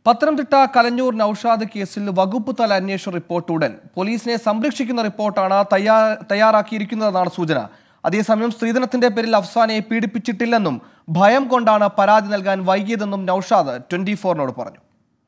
പത്തനംതിട്ട കലഞ്ഞൂർ നൌഷാദ് കേസിൽ വകുപ്പ് തല അന്വേഷണ റിപ്പോർട്ട് ഉടൻ പോലീസിനെ സംരക്ഷിക്കുന്ന റിപ്പോർട്ടാണ് തയ്യാ തയ്യാറാക്കിയിരിക്കുന്നതെന്നാണ് സൂചന അതേസമയം സ്ത്രീധനത്തിന്റെ പേരിൽ അഫ്സാനയെ പീഡിപ്പിച്ചിട്ടില്ലെന്നും ഭയം കൊണ്ടാണ് പരാതി നൽകാൻ വൈകിയതെന്നും നൌഷാദ് ട്വന്റി ഫോറിനോട് പറഞ്ഞു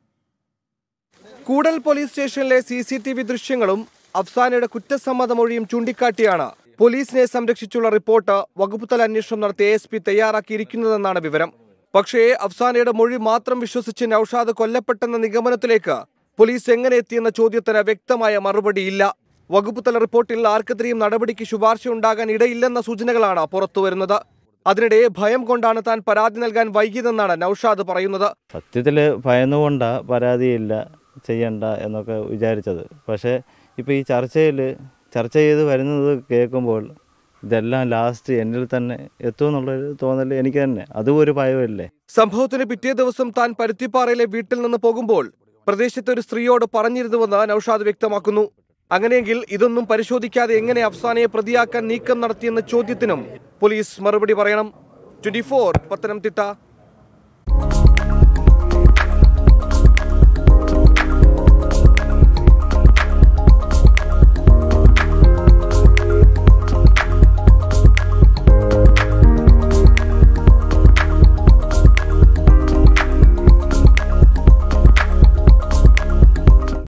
കൂടൽ പോലീസ് സ്റ്റേഷനിലെ സി സി ടി വി ദൃശ്യങ്ങളും അഫ്സാനയുടെ കുറ്റസമ്മത മൊഴിയും ചൂണ്ടിക്കാട്ടിയാണ് പോലീസിനെ സംരക്ഷിച്ചുള്ള റിപ്പോർട്ട് വകുപ്പുതല അന്വേഷണം നടത്തിയ എസ് പി തയ്യാറാക്കിയിരിക്കുന്നതെന്നാണ് വിവരം പക്ഷേ അഫ്സാനയുടെ മൊഴി മാത്രം വിശ്വസിച്ച് നൌഷാദ് കൊല്ലപ്പെട്ടെന്ന നിഗമനത്തിലേക്ക് പോലീസ് എങ്ങനെ എത്തിയെന്ന ചോദ്യത്തിന് വ്യക്തമായ മറുപടിയില്ല വകുപ്പുതല റിപ്പോർട്ടിൽ ആർക്കെതിരെയും നടപടിക്ക് ശുപാർശ ഉണ്ടാകാൻ ഇടയില്ലെന്ന സൂചനകളാണ് പുറത്തുവരുന്നത് അതിനിടെ ഭയം കൊണ്ടാണ് താൻ പരാതി നൽകാൻ വൈകിയതെന്നാണ് നൌഷാദ് പറയുന്നത് സത്യത്തിൽ ഭയന്നുകൊണ്ടാ പരാതിയില്ല ചെയ്യണ്ട എന്നൊക്കെ വിചാരിച്ചത് പക്ഷേ ഇപ്പോൾ ഈ ചർച്ചയിൽ ചർച്ച ചെയ്ത് വരുന്നത് കേൾക്കുമ്പോൾ ഇതെല്ലാം ലാസ്റ്റ് എന്നിൽ തന്നെ എത്തുമെന്നുള്ളൊരു തോന്നൽ എനിക്ക് തന്നെ അതും ഒരു ഭയമില്ലേ സംഭവത്തിന് പിറ്റേ ദിവസം താൻ പരുത്തിപ്പാറയിലെ വീട്ടിൽ നിന്ന് പോകുമ്പോൾ പ്രദേശത്തെ ഒരു സ്ത്രീയോട് പറഞ്ഞിരുന്നുവെന്ന് നൌഷാദ് വ്യക്തമാക്കുന്നു അങ്ങനെയെങ്കിൽ ഇതൊന്നും പരിശോധിക്കാതെ എങ്ങനെ അഫ്സാനയെ പ്രതിയാക്കാൻ നീക്കം നടത്തിയെന്ന ചോദ്യത്തിനും പോലീസ് മറുപടി പറയണം ട്വന്റി പത്തനംതിട്ട